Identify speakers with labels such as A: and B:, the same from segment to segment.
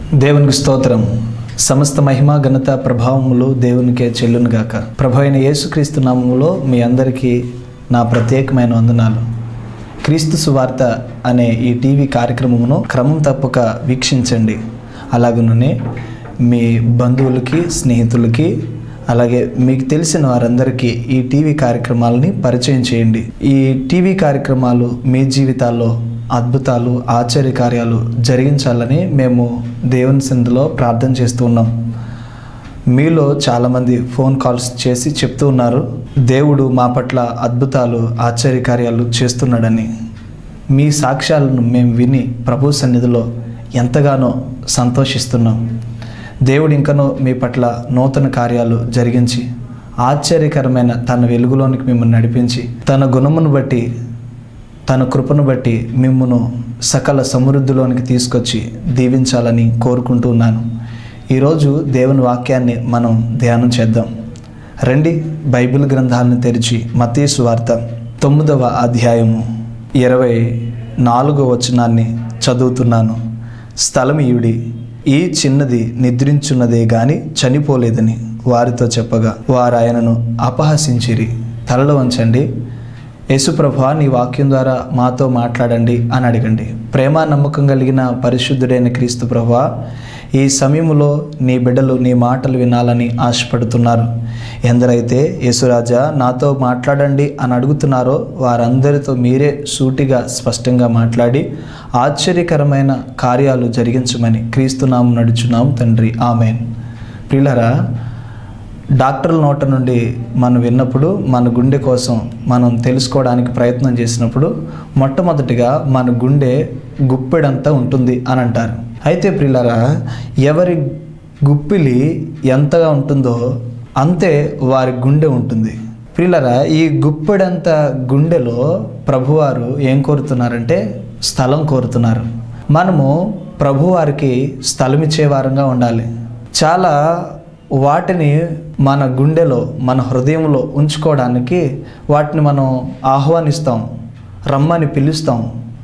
A: దేవునికి స్తోత్రం సమస్త మహిమ ఘనత ప్రభావములు దేవునికే చెల్లును గాక ప్రభు అయిన యేసుక్రీస్తు నామములో మీ అందరికీ నా ప్రత్యేకమైన వందనాలు క్రీస్తు సువార్త అనే ఈ టీవీ కార్యక్రమమును క్రమం తప్పక వీక్షించండి అలాగనే మీ బంధువులకి స్నేహితులకి అలాగే మీకు తెలిసిన వారందరికీ ఈ టీవీ కార్యక్రమాలని పరిచయం చేయండి ఈ టీవీ కార్యక్రమాలు మీ జీవితాల్లో అద్భుతాలు ఆశ్చర్య కార్యాలు జరిగించాలని మేము దేవుని సందులో ప్రార్థన చేస్తూ ఉన్నాం మీలో చాలామంది ఫోన్ కాల్స్ చేసి చెప్తూ ఉన్నారు దేవుడు మా పట్ల అద్భుతాలు ఆశ్చర్య కార్యాలు చేస్తున్నాడని మీ సాక్ష్యాలను మేము విని ప్రభు సన్నిధిలో ఎంతగానో సంతోషిస్తున్నాం దేవుడు ఇంకనూ మీ పట్ల నూతన కార్యాలు జరిగించి ఆశ్చర్యకరమైన తన వెలుగులోనికి మిమ్మల్ని నడిపించి తన గుణమును బట్టి తన కృపను బట్టి మిమ్మును సకల సమృద్ధిలోనికి తీసుకొచ్చి దీవించాలని కోరుకుంటున్నాను ఈరోజు దేవుని వాక్యాన్ని మనం ధ్యానం చేద్దాం రండి బైబిల్ గ్రంథాలను తెరిచి మతీసు వార్త తొమ్మిదవ అధ్యాయము ఇరవై నాలుగో వచనాన్ని చదువుతున్నాను స్థలమియుడి ఈ చిన్నది నిద్రించున్నదే గాని చనిపోలేదని వారితో చెప్పగా వారు ఆయనను అపహసించిరి తలలో వంచండి యేసుప్రభ నీ వాక్యం ద్వారా మాతో మాట్లాడండి అని అడగండి ప్రేమ నమ్మకం కలిగిన పరిశుద్ధుడైన క్రీస్తు ప్రభు ఈ సమయంలో నీ బిడ్డలు నీ మాటలు వినాలని ఆశపడుతున్నారు ఎందరైతే యేసురాజా నాతో మాట్లాడండి అని అడుగుతున్నారో వారందరితో మీరే సూటిగా స్పష్టంగా మాట్లాడి ఆశ్చర్యకరమైన కార్యాలు జరిగించమని క్రీస్తునామం నడుచున్నాం తండ్రి ఆమెన్ ప్రియులరా డాక్టర్ల నోట నుండి మనం విన్నప్పుడు మన గుండె కోసం మనం తెలుసుకోవడానికి ప్రయత్నం చేసినప్పుడు మొట్టమొదటిగా మన గుండె గుప్పెడంతా ఉంటుంది అని అంటారు అయితే ప్రియులరా ఎవరి గుప్పిలి ఎంతగా ఉంటుందో అంతే వారి గుండె ఉంటుంది ప్రియులరా ఈ గుప్పెడంత గుండెలో ప్రభువారు ఏం కోరుతున్నారంటే స్థలం కోరుతున్నారు మనము ప్రభువారికి స్థలం ఇచ్చే వారంగా ఉండాలి చాలా వాటిని మన గుండెలో మన హృదయంలో ఉంచుకోవడానికి వాటిని మనం ఆహ్వానిస్తాం రమ్మని పిలుస్తాం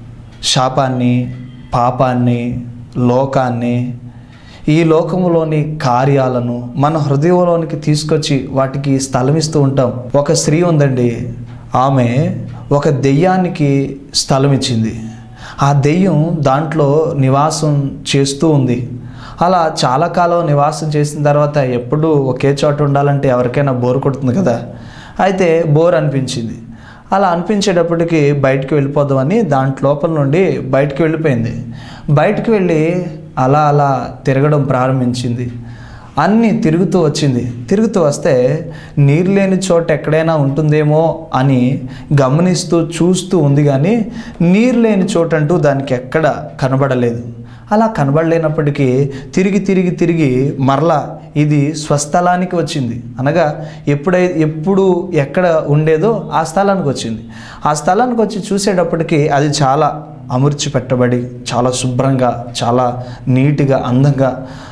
A: శాపాన్ని పాపాన్ని లోకాన్ని ఈ లోకములోని కార్యాలను మన హృదయంలోనికి తీసుకొచ్చి వాటికి స్థలం ఇస్తూ ఉంటాం ఒక స్త్రీ ఉందండి ఆమె ఒక దెయ్యానికి స్థలం ఇచ్చింది ఆ దెయ్యం దాంట్లో నివాసం చేస్తూ ఉంది అలా చాలా కాలం నివాసం చేసిన తర్వాత ఎప్పుడు ఒకే చోట ఉండాలంటే ఎవరికైనా బోర్ కొడుతుంది కదా అయితే బోర్ అనిపించింది అలా అనిపించేటప్పటికి బయటికి వెళ్ళిపోదామని దాంట్ లోపల నుండి బయటికి వెళ్ళిపోయింది బయటికి వెళ్ళి అలా అలా తిరగడం ప్రారంభించింది అన్నీ తిరుగుతూ వచ్చింది తిరుగుతూ వస్తే నీరు లేని చోట ఎక్కడైనా ఉంటుందేమో అని గమనిస్తూ చూస్తూ ఉంది కానీ నీరు లేని చోటంటూ దానికి ఎక్కడ కనబడలేదు అలా కనబడలేనప్పటికీ తిరిగి తిరిగి తిరిగి మరలా ఇది స్వస్థలానికి వచ్చింది అనగా ఎప్పుడై ఎప్పుడు ఎక్కడ ఉండేదో ఆ స్థలానికి వచ్చింది ఆ స్థలానికి వచ్చి చూసేటప్పటికి అది చాలా అమర్చి పెట్టబడి చాలా శుభ్రంగా చాలా నీట్గా అందంగా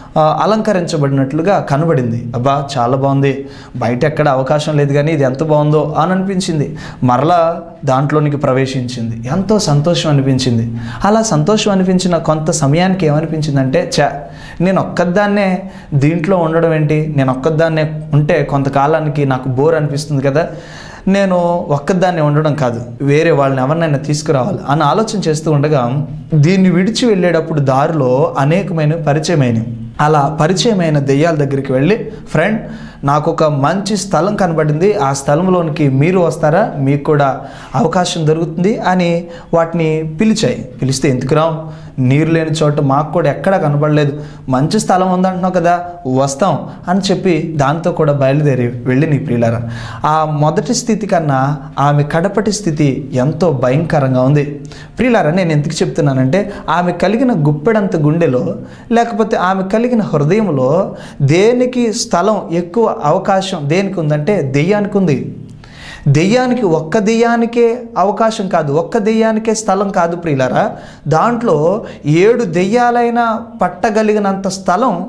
A: అలంకరించబడినట్లుగా కనబడింది అబ్బా చాలా బాగుంది బయట ఎక్కడ అవకాశం లేదు కానీ ఇది ఎంత బాగుందో అని అనిపించింది మరలా దాంట్లోనికి ప్రవేశించింది ఎంతో సంతోషం అనిపించింది అలా సంతోషం అనిపించిన కొంత సమయానికి ఏమనిపించిందంటే చా నేను ఒక్కదాన్నే దీంట్లో ఉండడం ఏంటి నేను ఒక్కదాన్నే ఉంటే కొంతకాలానికి నాకు బోర్ అనిపిస్తుంది కదా నేను ఒక్కదాన్ని ఉండడం కాదు వేరే వాళ్ళని ఎవరినైనా తీసుకురావాలి అని ఆలోచన చేస్తూ ఉండగా దీన్ని విడిచి వెళ్ళేటప్పుడు దారిలో అనేకమైన పరిచయమైనవి అలా పరిచయమైన దెయ్యాల దగ్గరికి వెళ్ళి ఫ్రెండ్ నాకు ఒక మంచి స్థలం కనబడింది ఆ స్థలంలోనికి మీరు వస్తారా మీకు కూడా అవకాశం దొరుకుతుంది అని వాటిని పిలిచాయి పిలిస్తే ఎందుకు రావు నీరు లేని చోట మాకు కూడా ఎక్కడా కనబడలేదు మంచి స్థలం ఉందంటున్నావు కదా వస్తాం అని చెప్పి దాంతో కూడా బయలుదేరి వెళ్ళి నీ ప్రియులరా ఆ మొదటి స్థితి కన్నా ఆమె కడపటి స్థితి ఎంతో భయంకరంగా ఉంది ప్రియులారా నేను ఎందుకు చెప్తున్నానంటే ఆమె కలిగిన గుప్పెడంత గుండెలో లేకపోతే ఆమె కలిగిన హృదయంలో దేనికి స్థలం ఎక్కువ అవకాశం దేనికి ఉందంటే దెయ్యానికి ఉంది దెయ్యానికి ఒక్క దెయ్యానికే అవకాశం కాదు ఒక్క దెయ్యానికే స్థలం కాదు ప్రియులరా దాంట్లో ఏడు దెయ్యాలైన పట్టగలిగినంత స్థలం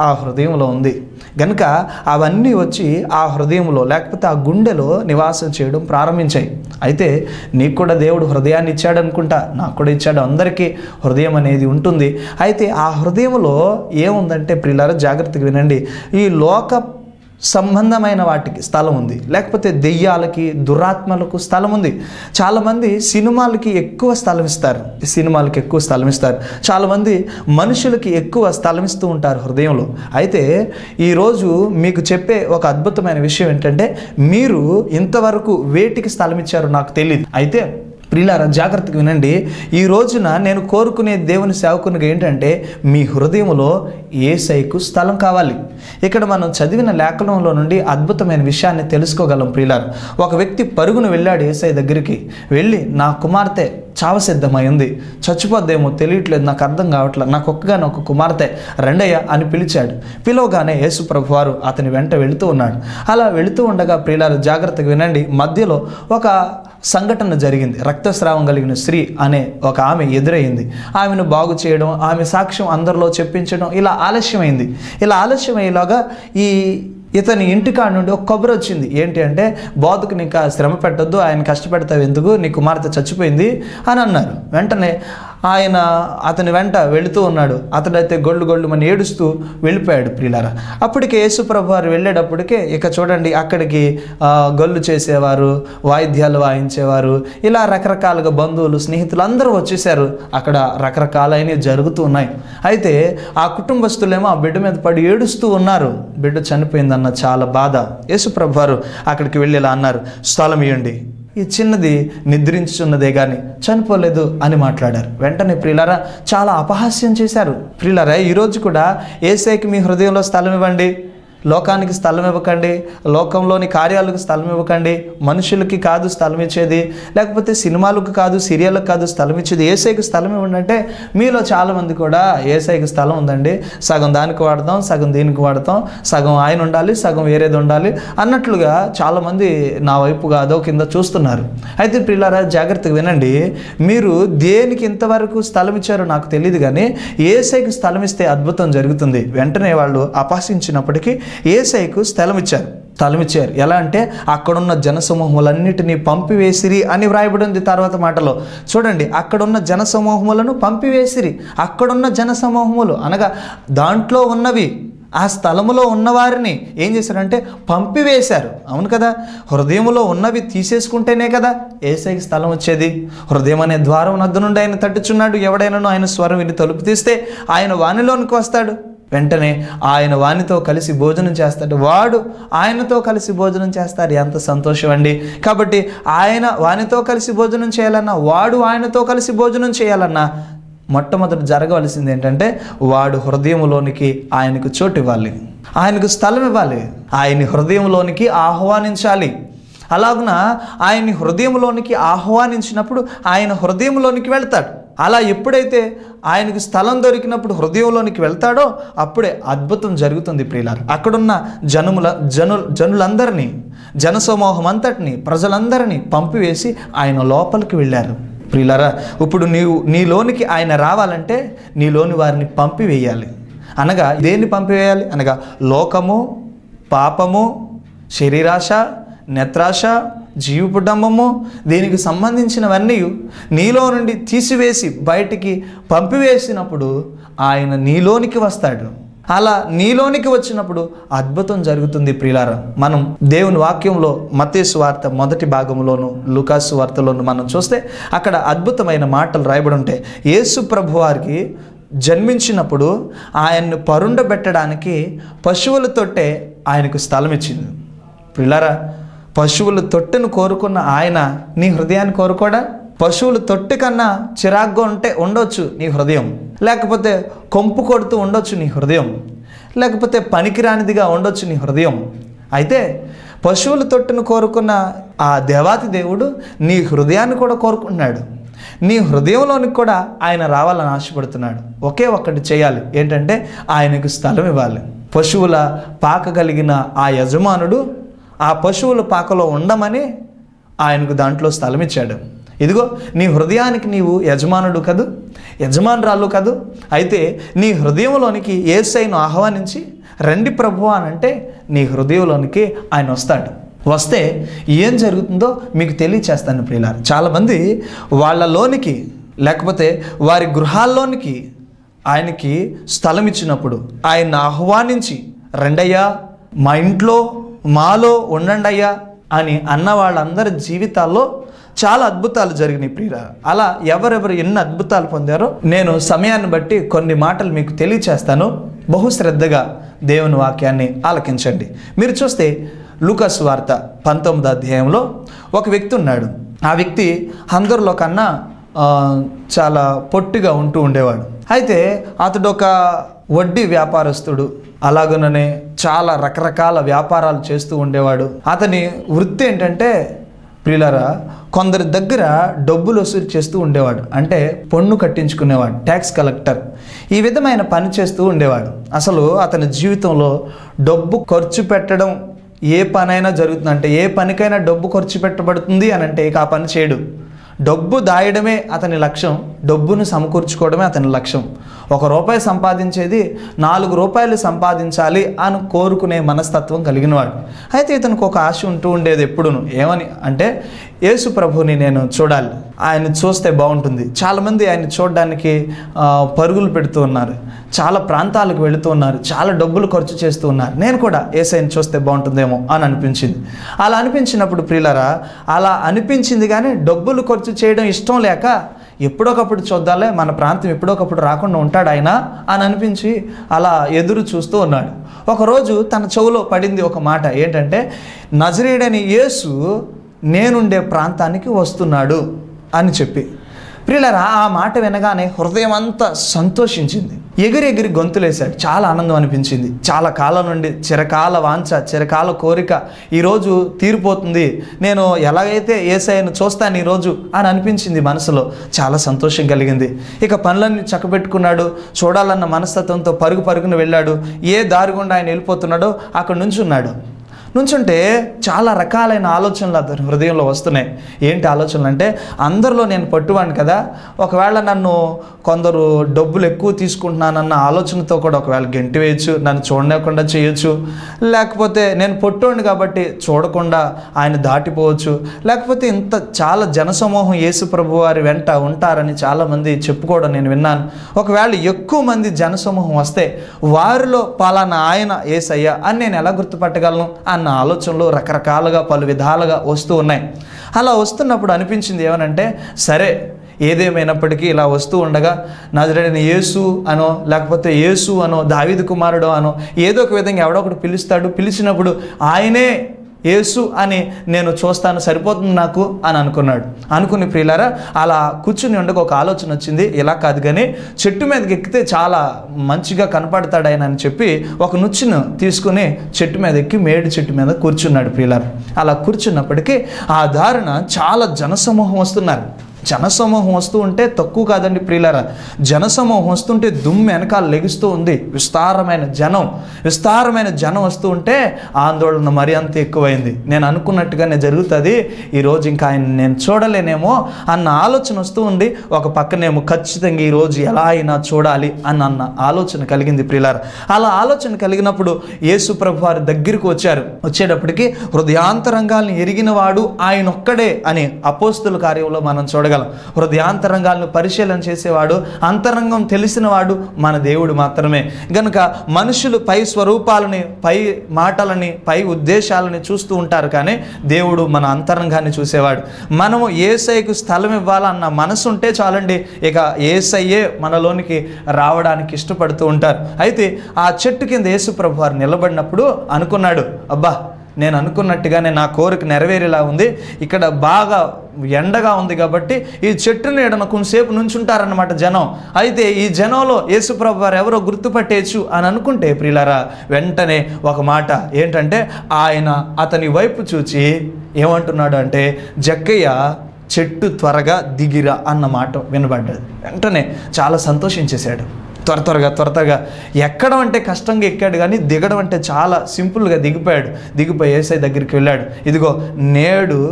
A: ఆ హృదయంలో ఉంది గనుక అవన్నీ వచ్చి ఆ హృదయంలో లేకపోతే ఆ గుండెలో నివాసం చేయడం ప్రారంభించాయి అయితే నీకు కూడా దేవుడు హృదయాన్ని ఇచ్చాడు అనుకుంటా నాకు కూడా ఇచ్చాడు అందరికీ హృదయం అనేది ఉంటుంది అయితే ఆ హృదయంలో ఏముందంటే ప్రియులారా జాగ్రత్తగా వినండి ఈ లోక సంబంధమైన వాటికి స్థలం ఉంది లేకపోతే దెయ్యాలకి దురాత్మలకు స్థలం ఉంది చాలామంది సినిమాలకి ఎక్కువ స్థలం ఇస్తారు సినిమాలకి ఎక్కువ స్థలం ఇస్తారు చాలామంది మనుషులకి ఎక్కువ స్థలం ఇస్తూ ఉంటారు హృదయంలో అయితే ఈరోజు మీకు చెప్పే ఒక అద్భుతమైన విషయం ఏంటంటే మీరు ఇంతవరకు వేటికి స్థలం ఇచ్చారో నాకు తెలియదు అయితే ప్రియులారా జాగ్రత్తగా వినండి ఈ రోజున నేను కోరుకునే దేవుని సేవకునిగా ఏంటంటే మీ హృదయంలో ఏసైకు స్థలం కావాలి ఇక్కడ మనం చదివిన లేఖనంలో నుండి అద్భుతమైన విషయాన్ని తెలుసుకోగలం ప్రియులారు ఒక వ్యక్తి పరుగును వెళ్ళాడు ఏసై దగ్గరికి వెళ్ళి నా కుమార్తె చావసిద్ధమైంది చచ్చిపోద్దేమో తెలియట్లేదు నాకు అర్థం కావట్లేదు నాకు ఒక్కగానే ఒక కుమార్తె రెండయ్య అని పిలిచాడు పిలవగానే యేసు ప్రభు వారు అతని వెంట వెళుతూ ఉన్నాడు అలా వెళుతూ ఉండగా ప్రియులారు జాగ్రత్తగా వినండి మధ్యలో ఒక సంఘటన జరిగింది రక్తస్రావం కలిగిన స్త్రీ అనే ఒక ఆమె ఎదురయ్యింది ఆమెను బాగు చేయడం ఆమె సాక్ష్యం అందరిలో చెప్పించడం ఇలా ఆలస్యమైంది ఇలా ఆలస్యమయ్యేలాగా ఈ ఇతని ఇంటికాడ నుండి ఒక కొబ్బరి వచ్చింది ఏంటి అంటే బాధకు ఇంకా శ్రమ పెట్టొద్దు ఆయన కష్టపెడతావు ఎందుకు నీ కుమార్తె చచ్చిపోయింది అని అన్నారు వెంటనే ఆయన అతని వెంట వెళుతూ ఉన్నాడు అతడైతే గొళ్ళు గొళ్ళు మన ఏడుస్తూ వెళ్ళిపోయాడు ప్రియులారా అప్పటికే యేసుప్రభు వారు వెళ్ళేటప్పటికే ఇక చూడండి అక్కడికి ఆ, గొల్లు చేసేవారు వాయిద్యాలు వాయించేవారు ఇలా రకరకాలుగా బంధువులు స్నేహితులు అందరూ వచ్చేసారు అక్కడ రకరకాలైనవి జరుగుతూ ఉన్నాయి అయితే ఆ కుటుంబస్తులేమో ఆ బిడ్డ మీద పడి ఏడుస్తూ ఉన్నారు బిడ్డ చనిపోయిందన్న చాలా బాధ యేసుప్రభు వారు అక్కడికి వెళ్ళి ఇలా అన్నారు స్థలం ఇవ్వండి ఈ చిన్నది నిద్రించుచున్నదే కానీ చనిపోలేదు అని మాట్లాడారు వెంటనే ప్రియులారా చాలా అపహాస్యం చేశారు ప్రియులారా ఈరోజు కూడా ఏసైకి మీ హృదయంలో స్థలం ఇవ్వండి లోకానికి స్థలం ఇవ్వకండి లోకంలోని కార్యాలకు స్థలం ఇవ్వకండి మనుషులకి కాదు స్థలం ఇచ్చేది లేకపోతే సినిమాలకు కాదు సీరియళ్ళకు కాదు స్థలం ఇచ్చేది ఏసైకి స్థలం ఇవ్వండి అంటే మీలో చాలామంది కూడా ఏసైకి స్థలం ఉందండి సగం దానికి వాడతాం సగం దీనికి వాడతాం సగం ఆయన ఉండాలి సగం వేరేది ఉండాలి అన్నట్లుగా చాలామంది నా వైపుగా అదో కింద చూస్తున్నారు అయితే పిల్లారా జాగ్రత్తగా వినండి మీరు దేనికి ఇంతవరకు స్థలం ఇచ్చారో నాకు తెలియదు కానీ ఏసైకి స్థలం ఇస్తే అద్భుతం జరుగుతుంది వెంటనే వాళ్ళు అపహసించినప్పటికీ ఏసైకు స్థలం ఇచ్చారు స్థలం ఇచ్చారు ఎలా అంటే అక్కడున్న జనసమూహములన్నిటినీ పంపివేసిరి అని వ్రాయబడింది తర్వాత మాటలో చూడండి అక్కడున్న జనసమూహములను పంపివేసిరి అక్కడున్న జనసమూహములు అనగా దాంట్లో ఉన్నవి ఆ స్థలములో ఉన్నవారిని ఏం చేశారంటే పంపివేశారు అవును కదా హృదయములో ఉన్నవి తీసేసుకుంటేనే కదా ఏసైకి స్థలం వచ్చేది హృదయం అనే ద్వారం నద్దు నుండి ఆయన తట్టుచున్నాడు ఎవడైనాను ఆయన స్వరం విని తలుపు తీస్తే ఆయన వానిలోనికి వస్తాడు వెంటనే ఆయన వానితో కలిసి భోజనం చేస్తాడు వాడు ఆయనతో కలిసి భోజనం చేస్తాడు ఎంత సంతోషం అండి కాబట్టి ఆయన వానితో కలిసి భోజనం చేయాలన్నా వాడు ఆయనతో కలిసి భోజనం చేయాలన్నా మొట్టమొదటి జరగవలసింది ఏంటంటే వాడు హృదయంలోనికి ఆయనకు చోటు ఇవ్వాలి ఆయనకు స్థలం ఇవ్వాలి ఆయన్ని హృదయంలోనికి ఆహ్వానించాలి అలాగున ఆయన్ని హృదయంలోనికి ఆహ్వానించినప్పుడు ఆయన హృదయంలోనికి వెళ్తాడు అలా ఎప్పుడైతే ఆయనకు స్థలం దొరికినప్పుడు హృదయంలోనికి వెళ్తాడో అప్పుడే అద్భుతం జరుగుతుంది ప్రియులారు అక్కడున్న జనుముల జను జనులందరినీ జనసమూహం అంతటిని ప్రజలందరినీ పంపివేసి ఆయన లోపలికి వెళ్ళారు ప్రియులారా ఇప్పుడు నీవు నీలోనికి ఆయన రావాలంటే నీలోని వారిని పంపివేయాలి అనగా దేన్ని పంపివేయాలి అనగా లోకము పాపము శరీరాశ నేత్రాశ జీవపుడంబము దీనికి సంబంధించినవన్నీ నీలో నుండి తీసివేసి బయటికి పంపివేసినప్పుడు ఆయన నీలోనికి వస్తాడు అలా నీలోనికి వచ్చినప్పుడు అద్భుతం జరుగుతుంది ప్రియులారా మనం దేవుని వాక్యంలో మతేసు వార్త మొదటి భాగంలోను లుకాసు వార్తలోను మనం చూస్తే అక్కడ అద్భుతమైన మాటలు రాయబడి ఉంటాయి యేసు ప్రభు వారికి జన్మించినప్పుడు ఆయన్ను పరుండబెట్టడానికి పశువుల తొట్టే ఆయనకు స్థలం ఇచ్చింది పిల్లరా పశువుల తొట్టెను కోరుకున్న ఆయన నీ హృదయాన్ని కోరుకోడా పశువుల తొట్టె కన్నా చిరాగ్గా ఉంటే ఉండొచ్చు నీ హృదయం లేకపోతే కొంపు కొడుతూ ఉండొచ్చు నీ హృదయం లేకపోతే పనికిరానిదిగా ఉండొచ్చు నీ హృదయం అయితే పశువుల తొట్టెను కోరుకున్న ఆ దేవాతి దేవుడు నీ హృదయాన్ని కూడా కోరుకుంటున్నాడు నీ హృదయంలోనికి కూడా ఆయన రావాలని ఆశపడుతున్నాడు ఒకే ఒక్కటి చేయాలి ఏంటంటే ఆయనకు స్థలం ఇవ్వాలి పశువుల పాక కలిగిన ఆ యజమానుడు ఆ పశువుల పాకలో ఉండమని ఆయనకు దాంట్లో స్థలం ఇచ్చాడు ఇదిగో నీ హృదయానికి నీవు యజమానుడు కదూ యజమానురాలు కదూ అయితే నీ హృదయంలోనికి ఏసైను ఆహ్వానించి రండి ప్రభు అని అంటే నీ హృదయంలోనికి ఆయన వస్తాడు వస్తే ఏం జరుగుతుందో మీకు తెలియచేస్తాను ప్రియులారు చాలామంది వాళ్ళలోనికి లేకపోతే వారి గృహాల్లోనికి ఆయనకి స్థలం ఇచ్చినప్పుడు ఆయన ఆహ్వానించి రండయ్యా మా ఇంట్లో మాలో ఉండండి అయ్యా అని అన్న వాళ్ళందరి జీవితాల్లో చాలా అద్భుతాలు జరిగినాయి ప్రియుల అలా ఎవరెవరు ఎన్ని అద్భుతాలు పొందారో నేను సమయాన్ని బట్టి కొన్ని మాటలు మీకు తెలియచేస్తాను బహు శ్రద్ధగా దేవుని వాక్యాన్ని ఆలకించండి మీరు చూస్తే లూకస్ వార్త పంతొమ్మిదో అధ్యాయంలో ఒక వ్యక్తి ఉన్నాడు ఆ వ్యక్తి అందరిలో కన్నా ఆ, చాలా పొట్టిగా ఉంటూ ఉండేవాడు అయితే అతడు ఒక వడ్డీ వ్యాపారస్తుడు అలాగనే చాలా రకరకాల వ్యాపారాలు చేస్తూ ఉండేవాడు అతని వృత్తి ఏంటంటే ప్రియులరా కొందరి దగ్గర డబ్బులు వసూలు చేస్తూ ఉండేవాడు అంటే పన్ను కట్టించుకునేవాడు ట్యాక్స్ కలెక్టర్ ఈ విధమైన పని చేస్తూ ఉండేవాడు అసలు అతని జీవితంలో డబ్బు ఖర్చు పెట్టడం ఏ పనైనా జరుగుతుందంటే ఏ పనికైనా డబ్బు ఖర్చు పెట్టబడుతుంది అని అంటే ఇక ఆ పని చేయడు డబ్బు దాయడమే అతని లక్ష్యం డబ్బును సమకూర్చుకోవడమే అతని లక్ష్యం ఒక రూపాయి సంపాదించేది నాలుగు రూపాయలు సంపాదించాలి అని కోరుకునే మనస్తత్వం కలిగినవాడు అయితే ఇతనికి ఒక ఆశ ఉంటూ ఉండేది ఎప్పుడును ఏమని అంటే యేసు ప్రభుని నేను చూడాలి ఆయన చూస్తే బాగుంటుంది చాలామంది ఆయన చూడడానికి ఆ, పరుగులు పెడుతూ ఉన్నారు చాలా ప్రాంతాలకు వెళుతూ ఉన్నారు చాలా డబ్బులు ఖర్చు చేస్తూ ఉన్నారు నేను కూడా ఏసైని చూస్తే బాగుంటుందేమో అని అనిపించింది అలా అనిపించినప్పుడు ప్రియులరా అలా అనిపించింది కానీ డబ్బులు ఖర్చు చేయడం ఇష్టం లేక ఎప్పుడొకప్పుడు చూద్దాలే మన ప్రాంతం ఎప్పుడొకప్పుడు రాకుండా ఉంటాడు ఆయన అని అనిపించి అలా ఎదురు చూస్తూ ఉన్నాడు ఒకరోజు తన చెవులో పడింది ఒక మాట ఏంటంటే నజరేడని యేసు నేనుండే ప్రాంతానికి వస్తున్నాడు అని చెప్పి ప్రియులరా ఆ మాట వినగానే హృదయం అంతా సంతోషించింది ఎగిరి ఎగిరి గొంతులేశాడు చాలా ఆనందం అనిపించింది చాలా కాలం నుండి చిరకాల వాంఛ చిరకాల కోరిక ఈరోజు తీరిపోతుంది నేను ఎలాగైతే ఏసఐను చూస్తాను ఈరోజు అని అనిపించింది మనసులో చాలా సంతోషం కలిగింది ఇక పనులన్నీ చక్కబెట్టుకున్నాడు చూడాలన్న మనస్తత్వంతో పరుగు పరుగున వెళ్ళాడు ఏ దారి గుండా ఆయన వెళ్ళిపోతున్నాడో అక్కడ నుంచున్నాడు నుంచుంటే చాలా రకాలైన ఆలోచనలు అతని హృదయంలో వస్తున్నాయి ఏంటి ఆలోచనలు అంటే అందరిలో నేను పట్టువాడిని కదా ఒకవేళ నన్ను కొందరు డబ్బులు ఎక్కువ తీసుకుంటున్నానన్న ఆలోచనతో కూడా ఒకవేళ గెంటి వేయచ్చు నన్ను చూడలేకుండా చేయొచ్చు లేకపోతే నేను పొట్టోండి కాబట్టి చూడకుండా ఆయన దాటిపోవచ్చు లేకపోతే ఇంత చాలా జనసమూహం యేసు ప్రభు వారి వెంట ఉంటారని చాలామంది చెప్పుకోవడం నేను విన్నాను ఒకవేళ ఎక్కువ మంది జనసమూహం వస్తే వారిలో పలానా ఆయన ఏసయ్య అని నేను ఎలా గుర్తుపట్టగలను అన్న ఆలోచనలు రకరకాలుగా పలు విధాలుగా వస్తూ ఉన్నాయి అలా వస్తున్నప్పుడు అనిపించింది ఏమనంటే సరే ఏదేమైనప్పటికీ ఇలా వస్తూ ఉండగా నజరేడని యేసు అనో లేకపోతే యేసు అనో దావీదు కుమారుడు అనో ఏదో ఒక విధంగా ఎవడో ఒకటి పిలుస్తాడు పిలిచినప్పుడు ఆయనే యేసు అని నేను చూస్తాను సరిపోతుంది నాకు అని అనుకున్నాడు అనుకుని ప్రియులారా అలా కూర్చుని ఉండగా ఒక ఆలోచన వచ్చింది ఇలా కాదు కానీ చెట్టు మీదకి ఎక్కితే చాలా మంచిగా కనపడతాడు ఆయన అని చెప్పి ఒక నుచ్చును తీసుకుని చెట్టు మీద ఎక్కి మేడి చెట్టు మీద కూర్చున్నాడు ప్రియులారా అలా కూర్చున్నప్పటికీ ఆ దారిన చాలా జనసమూహం వస్తున్నారు జనసమూహం వస్తూ ఉంటే తక్కువ కాదండి ప్రియులారా జనసమూహం వస్తుంటే దుమ్ము వెనకాల లెగుస్తూ ఉంది విస్తారమైన జనం విస్తారమైన జనం వస్తూ ఉంటే ఆందోళన మరి అంత ఎక్కువైంది నేను అనుకున్నట్టుగానే జరుగుతుంది ఈరోజు ఇంకా ఆయన నేను చూడలేనేమో అన్న ఆలోచన వస్తూ ఉంది ఒక పక్కనేమో ఖచ్చితంగా ఈరోజు ఎలా అయినా చూడాలి అని అన్న ఆలోచన కలిగింది ప్రియులారా అలా ఆలోచన కలిగినప్పుడు యేసు ప్రభు వారి దగ్గరికి వచ్చారు వచ్చేటప్పటికి హృదయాంతరంగాల్ని ఎరిగిన వాడు ఆయన ఒక్కడే అని అపోస్తుల కార్యంలో మనం చూడగలం హృదయాంతరంగాలను పరిశీలన చేసేవాడు అంతరంగం తెలిసినవాడు మన దేవుడు మాత్రమే గనుక మనుషులు పై స్వరూపాలని పై మాటలని పై ఉద్దేశాలని చూస్తూ ఉంటారు కానీ దేవుడు మన అంతరంగాన్ని చూసేవాడు మనము ఏసైకు స్థలం ఇవ్వాలన్న మనసు ఉంటే చాలండి ఇక ఏసయ్యే మనలోనికి రావడానికి ఇష్టపడుతూ ఉంటారు అయితే ఆ చెట్టు కింద యేసుప్రభు వారు నిలబడినప్పుడు అనుకున్నాడు అబ్బా నేను అనుకున్నట్టుగానే నా కోరిక నెరవేరేలా ఉంది ఇక్కడ బాగా ఎండగా ఉంది కాబట్టి ఈ చెట్టు నీడన కొంతసేపు నుంచుంటారన్నమాట జనం అయితే ఈ జనంలో యేసుప్రభు వారు ఎవరో గుర్తుపట్టేయచ్చు అని అనుకుంటే ప్రియులారా వెంటనే ఒక మాట ఏంటంటే ఆయన అతని వైపు చూచి ఏమంటున్నాడు అంటే జక్కయ్య చెట్టు త్వరగా దిగిరా అన్న మాట వినబడ్డది వెంటనే చాలా సంతోషించేశాడు త్వర త్వరగా త్వర త్వరగా ఎక్కడం అంటే కష్టంగా ఎక్కాడు కానీ దిగడం అంటే చాలా సింపుల్గా దిగిపోయాడు దిగిపోయి ఏసై దగ్గరికి వెళ్ళాడు ఇదిగో నేడు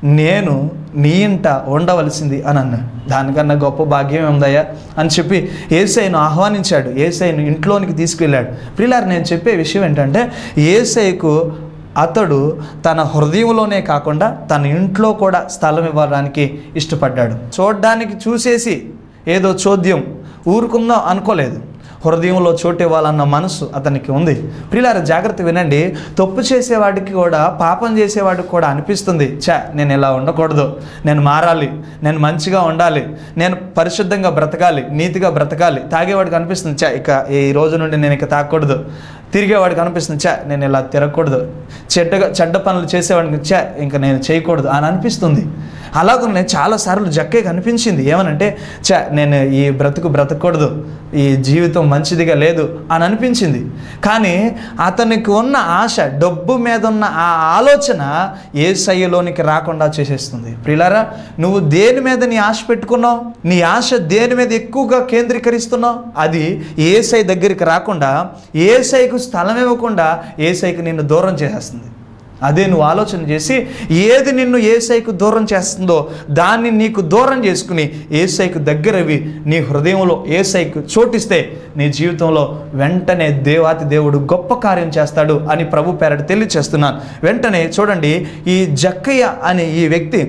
A: నేను నీ ఇంట ఉండవలసింది అని అన్నాడు దానికన్నా గొప్ప భాగ్యం ఉందయ్యా అని చెప్పి ఏసైను ఆహ్వానించాడు ఏసైను ఇంట్లోనికి తీసుకెళ్ళాడు ప్రిలార్ నేను చెప్పే విషయం ఏంటంటే ఏసైకు అతడు తన హృదయంలోనే కాకుండా తన ఇంట్లో కూడా స్థలం ఇవ్వడానికి ఇష్టపడ్డాడు చూడ్డానికి చూసేసి ఏదో చోద్యం ఊరుకుందాం అనుకోలేదు హృదయంలో చోటు ఇవ్వాలన్న మనసు అతనికి ఉంది ప్రిలార జాగ్రత్త వినండి తప్పు చేసేవాడికి కూడా పాపం చేసేవాడికి కూడా అనిపిస్తుంది చా నేను ఇలా ఉండకూడదు నేను మారాలి నేను మంచిగా ఉండాలి నేను పరిశుద్ధంగా బ్రతకాలి నీతిగా బ్రతకాలి తాగేవాడికి అనిపిస్తుంది చా ఇక ఈ రోజు నుండి నేను ఇక తాగకూడదు తిరిగేవాడికి అనిపిస్తుంది చా నేను ఇలా తిరగకూడదు చెడ్డగా చెడ్డ పనులు చేసేవాడికి చా ఇంకా నేను చేయకూడదు అని అనిపిస్తుంది అలాగనే చాలాసార్లు జక్కే కనిపించింది ఏమనంటే చా నేను ఈ బ్రతుకు బ్రతకూడదు ఈ జీవితం మంచిదిగా లేదు అని అనిపించింది కానీ అతనికి ఉన్న ఆశ డబ్బు మీద ఉన్న ఆ ఆలోచన ఏ శైలిలోనికి రాకుండా చేసేస్తుంది ప్రిలారా నువ్వు దేని మీద నీ ఆశ పెట్టుకున్నావు నీ ఆశ దేని మీద ఎక్కువగా కేంద్రీకరిస్తున్నావు అది ఏసై దగ్గరికి రాకుండా ఏసైకు స్థలం ఇవ్వకుండా ఏసైకి నిన్ను దూరం చేసేస్తుంది అదే నువ్వు ఆలోచన చేసి ఏది నిన్ను ఏసైకు దూరం చేస్తుందో దాన్ని నీకు దూరం చేసుకుని ఏసైకు దగ్గరవి నీ హృదయంలో ఏసైకు చోటిస్తే నీ జీవితంలో వెంటనే దేవాతి దేవుడు గొప్ప కార్యం చేస్తాడు అని ప్రభు పేరట తెలియచేస్తున్నాను వెంటనే చూడండి ఈ జక్కయ్య అనే ఈ వ్యక్తి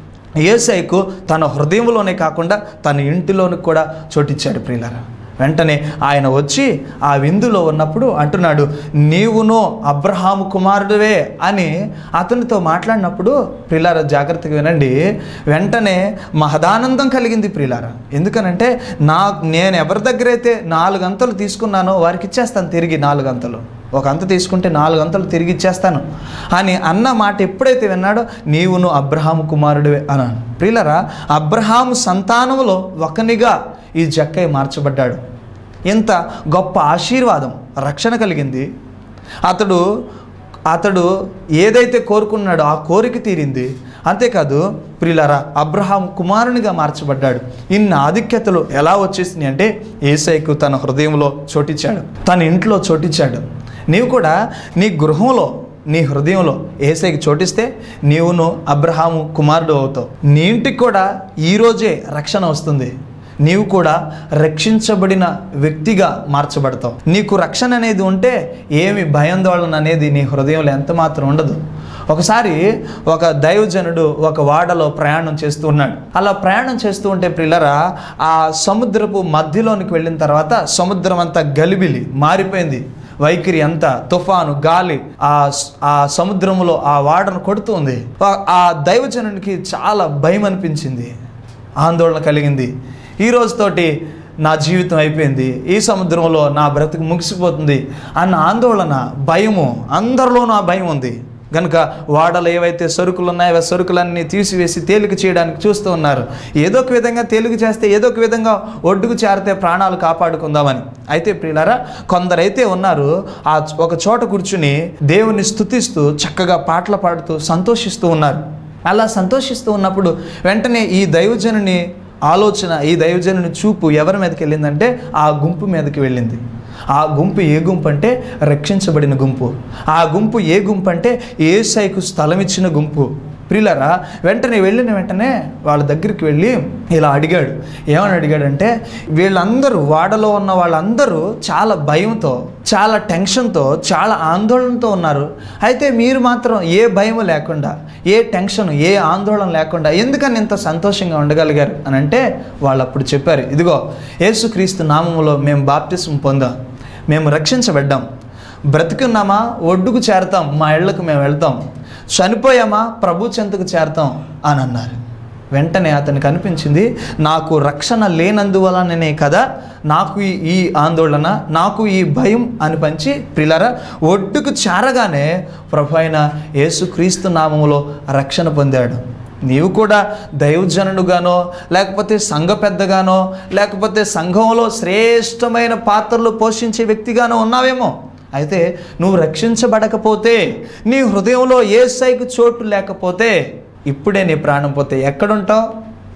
A: ఏసైకు తన హృదయంలోనే కాకుండా తన ఇంటిలోనికి కూడా చోటిచ్చాడు ప్రియులారా వెంటనే ఆయన వచ్చి ఆ విందులో ఉన్నప్పుడు అంటున్నాడు నీవును అబ్రహాము కుమారుడివే అని అతనితో మాట్లాడినప్పుడు ప్రిలార జాగ్రత్తగా వినండి వెంటనే మహదానందం కలిగింది ప్రిలార ఎందుకనంటే నా నేను ఎవరి దగ్గర అయితే నాలుగు అంతలు తీసుకున్నానో వారికి ఇచ్చేస్తాను తిరిగి నాలుగు అంతలు ఒక అంత తీసుకుంటే నాలుగు అంతలు తిరిగి ఇచ్చేస్తాను అని అన్న మాట ఎప్పుడైతే విన్నాడో నీవును అబ్రహాము కుమారుడివే అన్నాను ప్రియులరా అబ్రహాము సంతానములో ఒకనిగా ఈ జక్కయ్య మార్చబడ్డాడు ఇంత గొప్ప ఆశీర్వాదం రక్షణ కలిగింది అతడు అతడు ఏదైతే కోరుకున్నాడో ఆ కోరిక తీరింది అంతేకాదు ప్రియులారా అబ్రహాం కుమారునిగా మార్చబడ్డాడు ఇన్ని ఆధిక్యతలు ఎలా వచ్చేసినాయి అంటే ఏసైకు తన హృదయంలో చోటిచ్చాడు తన ఇంట్లో చోటిచ్చాడు నీవు కూడా నీ గృహంలో నీ హృదయంలో ఏసైకి చోటిస్తే నీవును అబ్రహాము కుమారుడు అవుతావు నీ ఇంటికి కూడా ఈరోజే రక్షణ వస్తుంది నీవు కూడా రక్షించబడిన వ్యక్తిగా మార్చబడతావు నీకు రక్షణ అనేది ఉంటే ఏమి భయాందోళన అనేది నీ హృదయంలో ఎంత మాత్రం ఉండదు ఒకసారి ఒక దైవజనుడు ఒక వాడలో ప్రయాణం చేస్తూ ఉన్నాడు అలా ప్రయాణం చేస్తూ ఉంటే ప్రిల్లరా ఆ సముద్రపు మధ్యలోనికి వెళ్ళిన తర్వాత సముద్రం అంతా గలిబిలి మారిపోయింది వైఖరి అంతా తుఫాను గాలి ఆ ఆ సముద్రంలో ఆ వాడను కొడుతుంది ఆ- ఆ దైవజనునికి చాలా భయం అనిపించింది ఆందోళన కలిగింది ఈ రోజుతోటి నా జీవితం అయిపోయింది ఈ సముద్రంలో నా బ్రతుకు ముగిసిపోతుంది అన్న ఆందోళన భయము అందరిలోనూ ఆ భయం ఉంది కనుక వాడలు ఏవైతే సరుకులు ఉన్నాయో ఆ సరుకులన్నీ తీసివేసి తేలిక చేయడానికి చూస్తూ ఉన్నారు ఏదో ఒక విధంగా తేలిక చేస్తే ఏదో ఒక విధంగా ఒడ్డుకు చేరితే ప్రాణాలు కాపాడుకుందామని అయితే ప్రియులారా కొందరైతే ఉన్నారు ఆ ఒక చోట కూర్చుని దేవుని స్తుతిస్తూ చక్కగా పాటలు పాడుతూ సంతోషిస్తూ ఉన్నారు అలా సంతోషిస్తూ ఉన్నప్పుడు వెంటనే ఈ దైవజనుని ఆలోచన ఈ దైవజనుని చూపు ఎవరి మీదకి వెళ్ళిందంటే ఆ గుంపు మీదకి వెళ్ళింది ఆ గుంపు ఏ గుంపు అంటే రక్షించబడిన గుంపు ఆ గుంపు ఏ గుంపు అంటే ఏసైకు స్థలం ఇచ్చిన గుంపు ప్రియులరా వెంటనే వెళ్ళిన వెంటనే వాళ్ళ దగ్గరికి వెళ్ళి ఇలా అడిగాడు ఏమని అడిగాడంటే వీళ్ళందరూ వాడలో ఉన్న వాళ్ళందరూ చాలా భయంతో చాలా టెన్షన్తో చాలా ఆందోళనతో ఉన్నారు అయితే మీరు మాత్రం ఏ భయం లేకుండా ఏ టెన్షన్ ఏ ఆందోళన లేకుండా ఎందుకని ఇంత సంతోషంగా ఉండగలిగారు అని అంటే వాళ్ళు అప్పుడు చెప్పారు ఇదిగో యేసుక్రీస్తు నామములో మేము బాప్తిసం పొందాం మేము రక్షించబడ్డాం బ్రతికున్నామా ఒడ్డుకు చేరతాం మా ఇళ్లకు మేము వెళ్తాం చనిపోయామా ప్రభు చెంతకు చేరతాం అని అన్నారు వెంటనే అతనికి అనిపించింది నాకు రక్షణ లేనందువలననే కదా నాకు ఈ- ఈ ఆందోళన నాకు ఈ భయం అని పంచి ప్రిలరా ఒడ్డుకు చేరగానే ప్రభు అయిన యేసుక్రీస్తు నామములో రక్షణ పొందాడు నీవు కూడా దైవజనుడుగానో లేకపోతే సంఘ పెద్దగానో లేకపోతే సంఘంలో శ్రేష్టమైన పాత్రలు పోషించే వ్యక్తిగానో ఉన్నావేమో అయితే నువ్వు రక్షించబడకపోతే నీ హృదయంలో ఏ సైకు చోటు లేకపోతే ఇప్పుడే నీ ప్రాణం పోతే ఎక్కడుంటావు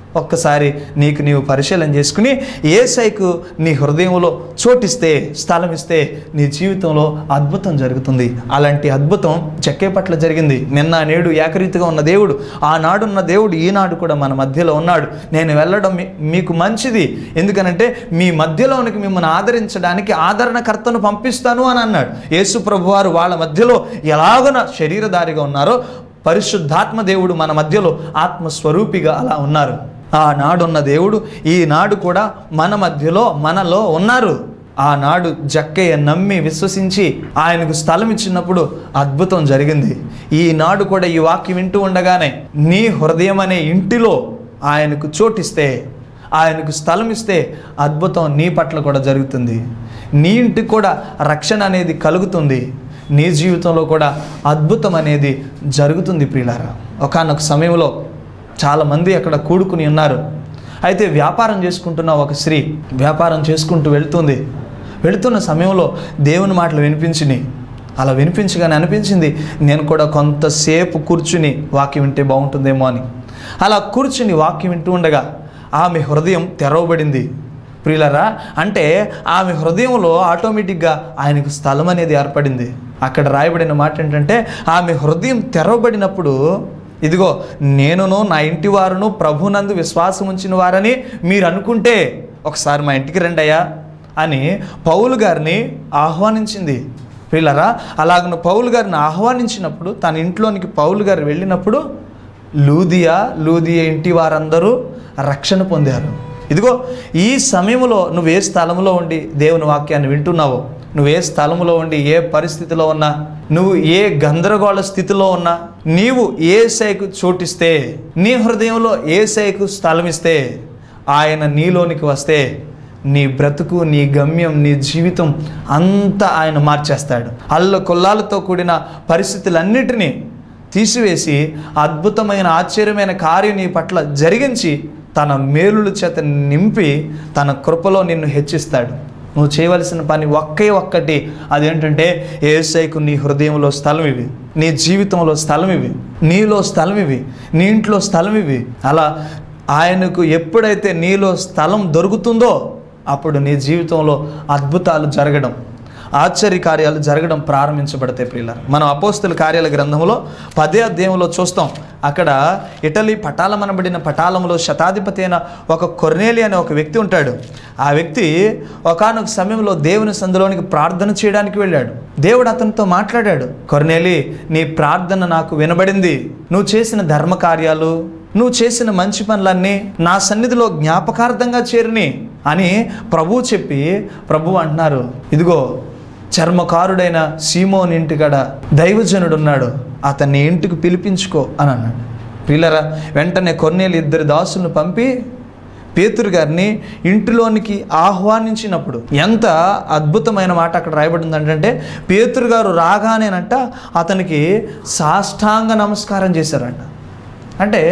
A: ఒక్కసారి నీకు నీవు పరిశీలన చేసుకుని ఏసైకు నీ హృదయంలో చోటిస్తే స్థలం ఇస్తే నీ జీవితంలో అద్భుతం జరుగుతుంది అలాంటి అద్భుతం చెక్కే పట్ల జరిగింది నిన్న నేడు ఏకరీతిగా ఉన్న దేవుడు ఆనాడున్న దేవుడు ఈనాడు కూడా మన మధ్యలో ఉన్నాడు నేను వెళ్ళడం మీ- మీకు మంచిది ఎందుకనంటే మీ మధ్యలోనికి మిమ్మల్ని ఆదరించడానికి ఆదరణకర్తను పంపిస్తాను అని అన్నాడు యేసు ప్రభువారు వాళ్ళ మధ్యలో ఎలాగన శరీరధారిగా ఉన్నారో పరిశుద్ధాత్మ దేవుడు మన మధ్యలో ఆత్మస్వరూపిగా అలా ఉన్నారు ఆనాడున్న దేవుడు ఈనాడు కూడా మన మధ్యలో మనలో ఉన్నారు ఆనాడు జక్కయ్య నమ్మి విశ్వసించి ఆయనకు స్థలం ఇచ్చినప్పుడు అద్భుతం జరిగింది ఈనాడు కూడా ఈ వాక్యం వింటూ ఉండగానే నీ హృదయం అనే ఇంటిలో ఆయనకు చోటిస్తే ఆయనకు స్థలం ఇస్తే అద్భుతం నీ పట్ల కూడా జరుగుతుంది నీ ఇంటికి కూడా రక్షణ అనేది కలుగుతుంది నీ జీవితంలో కూడా అద్భుతం అనేది జరుగుతుంది ప్రియులారా ఒకానొక సమయంలో చాలామంది అక్కడ కూడుకుని ఉన్నారు అయితే వ్యాపారం చేసుకుంటున్న ఒక స్త్రీ వ్యాపారం చేసుకుంటూ వెళ్తుంది వెళుతున్న సమయంలో దేవుని మాటలు వినిపించినాయి అలా వినిపించగానే అనిపించింది నేను కూడా కొంతసేపు కూర్చుని వాక్యం వింటే బాగుంటుందేమో అని అలా కూర్చుని వాక్యం వింటూ ఉండగా ఆమె హృదయం తెరవబడింది ప్రియులరా అంటే ఆమె హృదయంలో ఆటోమేటిక్గా ఆయనకు స్థలం అనేది ఏర్పడింది అక్కడ రాయబడిన మాట ఏంటంటే ఆమె హృదయం తెరవబడినప్పుడు ఇదిగో నేనును నా ఇంటి వారును ప్రభునందు విశ్వాసం ఉంచిన వారని మీరు అనుకుంటే ఒకసారి మా ఇంటికి రండి అయ్యా అని పౌలు గారిని ఆహ్వానించింది ప్రియులరా అలాగను పౌలు గారిని ఆహ్వానించినప్పుడు తన ఇంట్లోనికి పౌలు గారు వెళ్ళినప్పుడు లూదియా లూదియా ఇంటి వారందరూ రక్షణ పొందారు ఇదిగో ఈ సమయంలో నువ్వు ఏ స్థలంలో ఉండి దేవుని వాక్యాన్ని వింటున్నావో నువ్వు ఏ స్థలంలో ఉండి ఏ పరిస్థితిలో ఉన్నా నువ్వు ఏ గందరగోళ స్థితిలో ఉన్నా నీవు ఏ సైకు చోటిస్తే నీ హృదయంలో ఏ సైకు స్థలం ఇస్తే ఆయన నీలోనికి వస్తే నీ బ్రతుకు నీ గమ్యం నీ జీవితం అంతా ఆయన మార్చేస్తాడు అల్ల కొల్లాలతో కూడిన పరిస్థితులన్నిటినీ తీసివేసి అద్భుతమైన ఆశ్చర్యమైన కార్యం నీ పట్ల జరిగించి తన మేలుల చేత నింపి తన కృపలో నిన్ను హెచ్చిస్తాడు నువ్వు చేయవలసిన పని ఒకే ఒక్కటి అదేంటంటే ఏసైకు నీ హృదయంలో స్థలం ఇవి నీ జీవితంలో స్థలం ఇవి నీలో స్థలం ఇవి నీ ఇంట్లో స్థలం ఇవి అలా ఆయనకు ఎప్పుడైతే నీలో స్థలం దొరుకుతుందో అప్పుడు నీ జీవితంలో అద్భుతాలు జరగడం ఆశ్చర్య కార్యాలు జరగడం ప్రారంభించబడతాయి ప్రియులారు మనం అపోస్తుల కార్యాల గ్రంథంలో పదే అధ్యాయంలో చూస్తాం అక్కడ ఇటలీ పటాలమనబడిన పటాలంలో శతాధిపతి అయిన ఒక కొర్నేలి అనే ఒక వ్యక్తి ఉంటాడు ఆ వ్యక్తి ఒకానొక సమయంలో దేవుని సందులోనికి ప్రార్థన చేయడానికి వెళ్ళాడు దేవుడు అతనితో మాట్లాడాడు కొర్నేలి నీ ప్రార్థన నాకు వినబడింది నువ్వు చేసిన ధర్మ కార్యాలు నువ్వు చేసిన మంచి పనులన్నీ నా సన్నిధిలో జ్ఞాపకార్థంగా చేరిని అని ప్రభువు చెప్పి ప్రభు అంటున్నారు ఇదిగో చర్మకారుడైన సీమోని ఇంటికాడ దైవజనుడు ఉన్నాడు అతన్ని ఇంటికి పిలిపించుకో అని అన్నాడు పిల్లరా వెంటనే కొన్నేళ్ళు ఇద్దరు దాసులను పంపి పేతురు గారిని ఇంటిలోనికి ఆహ్వానించినప్పుడు ఎంత అద్భుతమైన మాట అక్కడ రాయబడింది అంటే పేతురు గారు రాగానేనంట అతనికి సాష్టాంగ నమస్కారం చేశారంట అంటే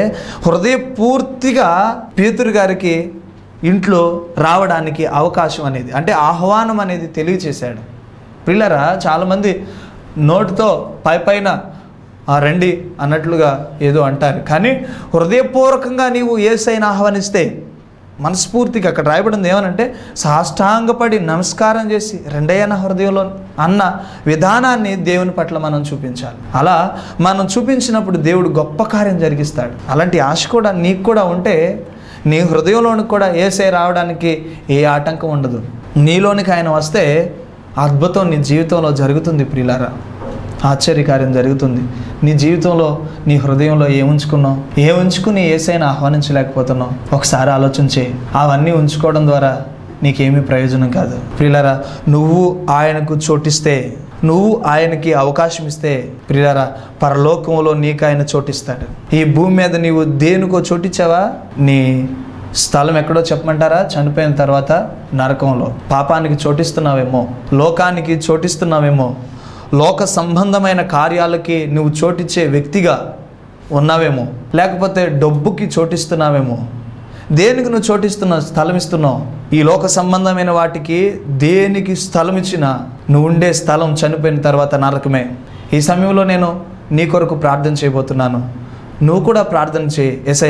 A: హృదయపూర్తిగా పేతురు గారికి ఇంట్లో రావడానికి అవకాశం అనేది అంటే ఆహ్వానం అనేది తెలియచేశాడు పిల్లరా చాలామంది నోటితో పై పైన "ఆ, రండి అన్నట్లుగా ఏదో అంటారు కానీ హృదయపూర్వకంగా నీవు ఏసైనా ఆహ్వానిస్తే మనస్ఫూర్తిగా అక్కడ రాయబడింది ఏమనంటే సాష్టాంగపడి నమస్కారం చేసి రెండయ్య నా హృదయంలో అన్న విధానాన్ని దేవుని పట్ల మనం చూపించాలి అలా మనం చూపించినప్పుడు దేవుడు గొప్ప కార్యం జరిగిస్తాడు అలాంటి ఆశ కూడా నీకు కూడా ఉంటే నీ హృదయంలోనికి కూడా ఏసై రావడానికి ఏ ఆటంకం ఉండదు నీలోనికి ఆయన వస్తే అద్భుతం నీ జీవితంలో జరుగుతుంది ప్రియులారా ఆశ్చర్యకార్యం జరుగుతుంది నీ జీవితంలో నీ హృదయంలో ఏముంచుకున్నావు ఏ ఉంచుకుని ఏసైనా ఆహ్వానించలేకపోతున్నావు ఒకసారి ఆలోచించే అవన్నీ ఉంచుకోవడం ద్వారా నీకేమీ ప్రయోజనం కాదు ప్రియులారా నువ్వు ఆయనకు చోటిస్తే నువ్వు ఆయనకి అవకాశం ఇస్తే ప్రియులారా పరలోకంలో నీకు ఆయన చోటిస్తాడు ఈ భూమి మీద నీవు దేనికో చోటిచ్చావా నీ స్థలం ఎక్కడో చెప్పమంటారా చనిపోయిన తర్వాత నరకంలో పాపానికి చోటిస్తున్నావేమో లోకానికి చోటిస్తున్నావేమో లోక సంబంధమైన కార్యాలకి నువ్వు చోటిచ్చే వ్యక్తిగా ఉన్నావేమో లేకపోతే డబ్బుకి చోటిస్తున్నావేమో దేనికి నువ్వు చోటిస్తున్నావు స్థలం ఇస్తున్నావు ఈ లోక సంబంధమైన వాటికి దేనికి స్థలం ఇచ్చినా నువ్వు ఉండే స్థలం చనిపోయిన తర్వాత నరకమే ఈ సమయంలో నేను నీ కొరకు ప్రార్థన చేయబోతున్నాను నువ్వు కూడా ప్రార్థన చేయి ఎసయ్య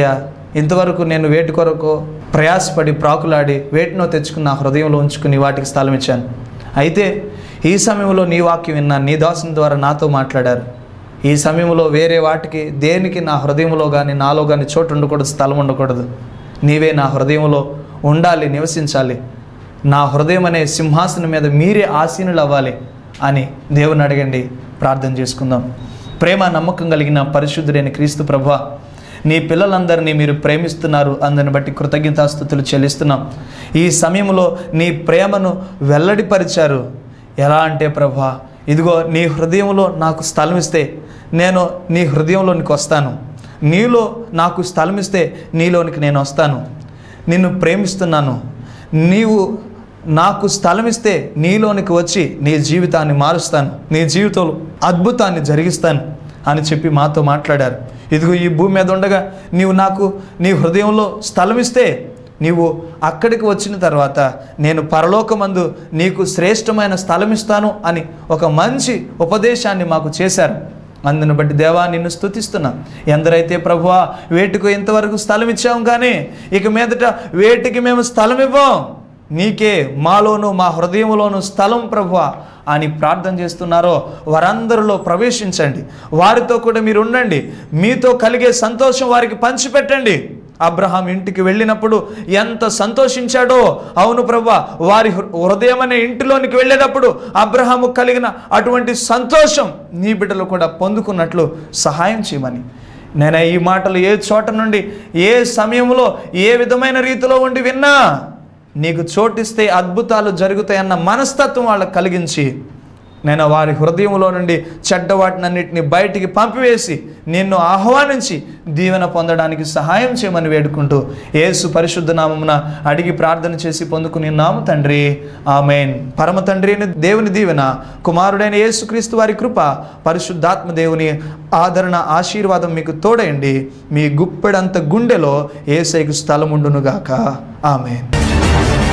A: ఇంతవరకు నేను వేటి కొరకు ప్రయాసపడి ప్రాకులాడి వేటినో తెచ్చుకుని నా హృదయంలో ఉంచుకుని వాటికి స్థలం ఇచ్చాను అయితే ఈ సమయంలో నీ వాక్యం విన్నాను నీ దాసుని ద్వారా నాతో మాట్లాడారు ఈ సమయంలో వేరే వాటికి దేనికి నా హృదయంలో కానీ నాలో కానీ చోటు ఉండకూడదు స్థలం ఉండకూడదు నీవే నా హృదయంలో ఉండాలి నివసించాలి నా హృదయం అనే సింహాసనం మీద మీరే ఆసీనులు అవ్వాలి అని దేవుని అడగండి ప్రార్థన చేసుకుందాం ప్రేమ నమ్మకం కలిగిన పరిశుద్ధుడైన క్రీస్తు ప్రభు నీ పిల్లలందరినీ మీరు ప్రేమిస్తున్నారు అందుని బట్టి కృతజ్ఞతాస్థుతులు చెల్లిస్తున్నాం ఈ సమయంలో నీ ప్రేమను వెల్లడిపరిచారు ఎలా అంటే ప్రభా ఇదిగో నీ హృదయంలో నాకు స్థలం ఇస్తే నేను నీ హృదయంలోనికి వస్తాను నీలో నాకు స్థలం ఇస్తే నీలోనికి నేను వస్తాను నిన్ను ప్రేమిస్తున్నాను నీవు నాకు స్థలం ఇస్తే నీలోనికి వచ్చి నీ జీవితాన్ని మారుస్తాను నీ జీవితంలో అద్భుతాన్ని జరిగిస్తాను అని చెప్పి మాతో మాట్లాడారు ఇదిగో ఈ భూమి మీద ఉండగా నీవు నాకు నీ హృదయంలో స్థలం ఇస్తే నీవు అక్కడికి వచ్చిన తర్వాత నేను పరలోకమందు నీకు శ్రేష్టమైన స్థలం ఇస్తాను అని ఒక మంచి ఉపదేశాన్ని మాకు చేశారు అందుని బట్టి దేవా నిన్ను స్తుతిస్తున్నా ఎందరైతే ప్రభువా వేటికి ఇంతవరకు స్థలం ఇచ్చాం కానీ ఇక మీదట వేటికి మేము స్థలం ఇవ్వం నీకే మాలోను మా హృదయంలోను స్థలం ప్రభువా అని ప్రార్థన చేస్తున్నారో వారందరిలో ప్రవేశించండి వారితో కూడా మీరు ఉండండి మీతో కలిగే సంతోషం వారికి పంచిపెట్టండి అబ్రహాం ఇంటికి వెళ్ళినప్పుడు ఎంత సంతోషించాడో అవును ప్రభా వారి హృ- హృదయం అనే ఇంటిలోనికి వెళ్ళేటప్పుడు అబ్రహాము కలిగిన అటువంటి సంతోషం నీ బిడ్డలు కూడా పొందుకున్నట్లు సహాయం చేయమని నేను ఈ మాటలు ఏ చోట నుండి ఏ సమయంలో ఏ విధమైన రీతిలో ఉండి విన్నా నీకు చోటిస్తే అద్భుతాలు జరుగుతాయన్న మనస్తత్వం వాళ్ళకి కలిగించి నేను వారి హృదయంలో నుండి చెడ్డ వాటినన్నిటిని బయటికి పంపివేసి నిన్ను ఆహ్వానించి దీవెన పొందడానికి సహాయం చేయమని వేడుకుంటూ యేసు పరిశుద్ధ నామమున అడిగి ప్రార్థన చేసి పొందుకుని నాము తండ్రి ఆమెన్ పరమ తండ్రి అయిన దేవుని దీవెన కుమారుడైన యేసుక్రీస్తు వారి కృప పరిశుద్ధాత్మ దేవుని ఆదరణ ఆశీర్వాదం మీకు తోడయండి మీ గుప్పెడంత గుండెలో ఏసైకు స్థలం ఉండునుగాక ఆమెన్